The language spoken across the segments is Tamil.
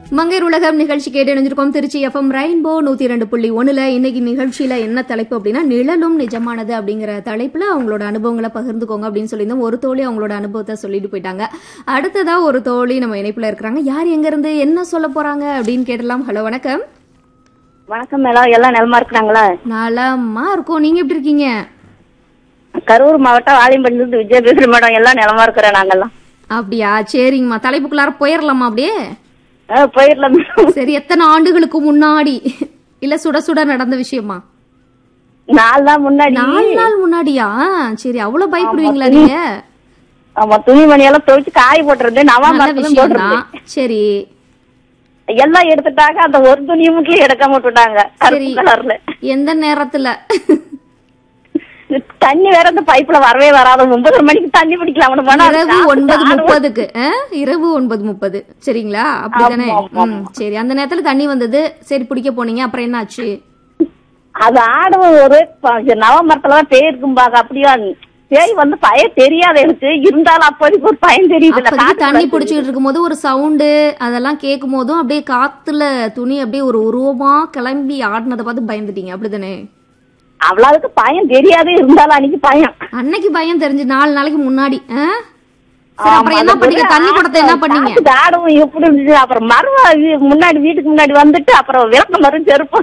மங்கையர் உலகம் நிகழ்ச்சி கேட்டு இணைஞ்சிருக்கோம் திருச்சி எஃப்எம் ரெயின்போ நூத்தி ரெண்டு புள்ளி ஒண்ணுல இன்னைக்கு நிகழ்ச்சியில என்ன தலைப்பு அப்படின்னா நிழலும் நிஜமானது அப்படிங்கிற தலைப்புல அவங்களோட அனுபவங்களை பகிர்ந்துக்கோங்க அப்படின்னு சொல்லியிருந்தோம் ஒரு தோழி அவங்களோட அனுபவத்தை சொல்லிட்டு போயிட்டாங்க அடுத்ததா ஒரு தோழி நம்ம இணைப்புல இருக்கிறாங்க யார் எங்க இருந்து என்ன சொல்ல போறாங்க அப்படின்னு கேட்டலாம் ஹலோ வணக்கம் வணக்கம் மேடம் எல்லாம் நலமா இருக்கிறாங்களா நலமா இருக்கும் நீங்க எப்படி இருக்கீங்க கரூர் மாவட்டம் வாலியம்பட்டிலிருந்து விஜய பேசுறேன் மேடம் எல்லாம் நலமா இருக்கிறோம் நாங்கெல்லாம் அப்படியா சரிங்கம்மா தலைப்புக்குள்ளார போயிடலாமா அப்படியே ஆ, போயிடலாம் மேடம் சரி எத்தனை ஆண்டுகளுக்கு முன்னாடி இல்ல சுட சுட நடந்த விஷயமா நாலு நாள் முன்னாடி நாலு நாள் முன்னாடியா சரி அவ்வளவு பயப்படுவீங்களா நீங்க ஆமா துணிமணி எல்லாம் துவைச்சு காய போட்டிருந்தேன் நல்ல நவாமரத்துலயும் விஷயம் போட்டிருந்தேன் தான் சரி எல்லாம் எடுத்துட்டாங்க அந்த ஒரு துணியை மட்டும் எடுக்காம விட்டுட்டாங்க கருப்பு சரி. கலர்ல எந்த நேரத்துல தண்ணி வேற இந்த பைப்ல வரவே வராது ஒன்பது மணிக்கு தண்ணி பிடிக்கலாம் போனா அது இரவு காத்து ஒன்பது ஆடு முப்பதுக்கு ஆ? இரவு ஒன்பது முப்பது சரிங்களா அப்படிதானே ஆமா, ம் சரி அந்த நேரத்துல தண்ணி வந்தது சரி பிடிக்க போனீங்க அப்புறம் என்னாச்சு அது ஆடவும் ஒரு ப- நவமரத்துல தான் பேய் இருக்கும்பாங்க அப்படியா பேய் வந்து பயம் தெரியாது எனக்கு இருந்தாலும் அப்போதைக்கு ஒரு பயம் தெரியுது இல்ல அப்போதைக்கு தண்ணி காத்து பிடிச்சிட்டு இருக்கும் போது ஒரு சவுண்டு அதெல்லாம் கேட்கும் போதும் அப்படியே காத்துல துணி அப்படியே ஒரு உருவமா கிளம்பி ஆடினதை பார்த்து பயந்துட்டீங்க அப்படிதானே அவ்வளவுக்கு பயம் தெரியாது இருந்தாலும் அன்னைக்கு பயம் அன்னைக்கு பயம் தெரிஞ்சு நாலு நாளைக்கு முன்னாடி ஆ? சரி அப்புறம் என்ன பண்ணீங்க தண்ணி குடத்தை என்ன பண்ணீங்க காத்து ஆடவும் எப்படி இருந்துச்சு அப்புறம் மறுவா வீ- முன்னாடி வீட்டுக்கு முன்னாடி வந்துட்டு அப்புறம் விளக்க மரம் செருப்போம்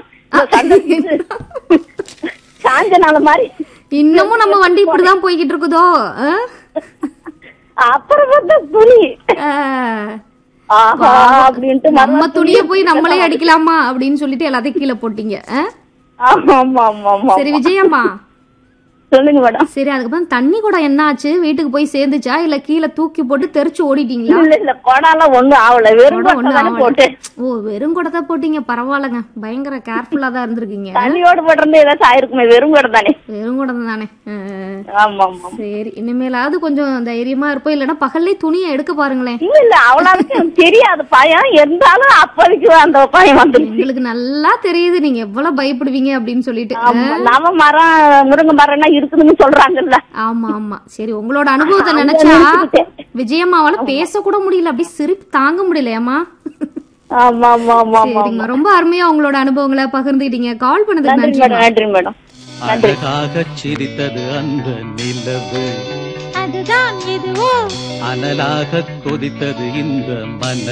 காஞ்ச நாள் மாதிரி இன்னமும் நம்ம வண்டி இப்படிதான் போய்கிட்டு இருக்குதோ ஆ? அப்புறம் பார்த்தா துணி ஆ. ஆஹா அப்படின்ட்டு நம்ம மறுவா துணிய போய் நம்மளே அடிக்கலாமா அப்படின்னு சொல்லிட்டு எல்லாத்தையும் கீழே போட்டீங்க ஆ? ஆமா ஆமா ஆமா ஆமா சரி விஜயம்மா சொல்லுங்க மேடம் சரி அதுக்கப்புறம் தண்ணி கூட என்ன ஆச்சு வீட்டுக்கு போய் சேர்ந்துச்சா இல்ல கீழே தூக்கி போட்டு தெரிச்சு ஓடிட்டீங்களா இல்ல இல்ல கொடாலாம் ஒண்ணும் ஆகல வெறும் குடம் கொட்டை ஒண்ணும் தானே ஆகல. போட்டு ஓ வெறும் குடத்தை போட்டீங்க பரவாயில்லங்க பயங்கர கேர்ஃபுல்லா தான் இருந்திருக்கீங்க தண்ணியோடு போட்டிருந்தா ஏதாச்சும் ஆயிருக்குமே வெறும் கொடை தானே வெறும் குடம் தானே ஆ. ஆமா ஆமா சரி இனிமேலாவது கொஞ்சம் தைரியமா இருப்போம் இல்லைன்னா பகல்லே துணியை எடுக்க பாருங்களேன் இல்ல இல்ல அவ்வளவுக்கு எனக்கு தெரியாது பயம் இருந்தாலும் அப்போதைக்கு அந்த பயம் வந்துருச்சு எங்களுக்கு நல்லா தெரியுது நீங்க எவ்வளவு பயப்படுவீங்க அப்படின்னு சொல்லிட்டு ஆமா, நவ மரம் முருங்கை மரம்னா இருக்குதுன்னு சொல்றாங்கல்ல ஆமா ஆமா சரி உங்களோட அனுபவத்தை நினைச்சா நினைச்சுக்கிட்டேன். விஜயம்மாவால பேச கூட முடியல அப்படியே சிரிப்பு தாங்க முடியலையாமா ஆமா ஆமா ஆமா ஆமா சரிங்க ரொம்ப அருமையா உங்களோட அனுபவங்களை பகிர்ந்துக்கிட்டீங்க கால் பண்ணதுக்கு நன்றி நன்றி மேடம் நன்றி மேடம் அழகாகச் சிரித்தது அந்த நிலவு அதுதான் எதுவோ அனலாகக் கொதித்தது இந்த மன